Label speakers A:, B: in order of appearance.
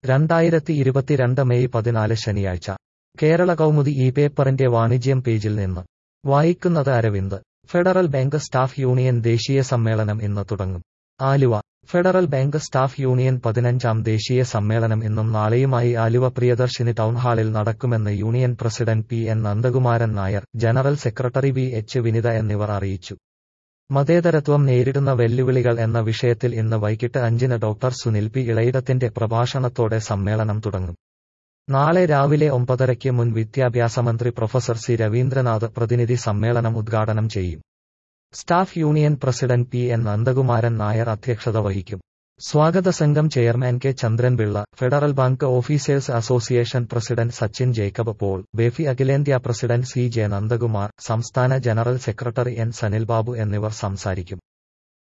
A: രണ്ടായിരത്തി ഇരുപത്തിരണ്ട് മെയ് പതിനാല് ശനിയാഴ്ച കേരള കൗമുദി ഈ പേപ്പറിന്റെ വാണിജ്യം പേജിൽ നിന്ന് വായിക്കുന്നത് Aravind federal bank staff union ദേശീയ സമ്മേളനം ഇന്ന് തുടങ്ങും Aluva federal bank staff union പതിനഞ്ചാം ദേശീയ സമ്മേളനം ഇന്നും നാളെയുമായി ആലുവ പ്രിയദർശിനി ടൗൺഹാളിൽ നടക്കുമെന്ന് union president P N Nandakumaran Nair general secretary V H Vinitha എന്നിവർ അറിയിച്ചു മതേതരത്വം നേരിടുന്ന വെല്ലുവിളികൾ എന്ന വിഷയത്തിൽ ഇന്ന് വൈകിട്ട് അഞ്ചിന് ഡോക്ടർ സുനിൽ പി ഇളയിടത്തിന്റെ പ്രഭാഷണത്തോടെ സമ്മേളനം തുടങ്ങും നാളെ രാവിലെ ഒമ്പതരയ്ക്ക് മുൻ വിദ്യാഭ്യാസ മന്ത്രി പ്രൊഫസർ സി രവീന്ദ്രനാഥ് പ്രതിനിധി സമ്മേളനം ഉദ്ഘാടനം ചെയ്യും staff union president P N Nandakumaran Nair അധ്യക്ഷത വഹിക്കും സ്വാഗത സംഘം chairman K Chandran Pillai Federal Bank officers association president Sachin Jacob Paul ബേഫി അഖിലേന്ത്യാ പ്രസിഡന്റ് സി ജെ നന്ദകുമാർ സംസ്ഥാന ജനറൽ സെക്രട്ടറി എൻ സനിൽബാബു എന്നിവർ സംസാരിക്കും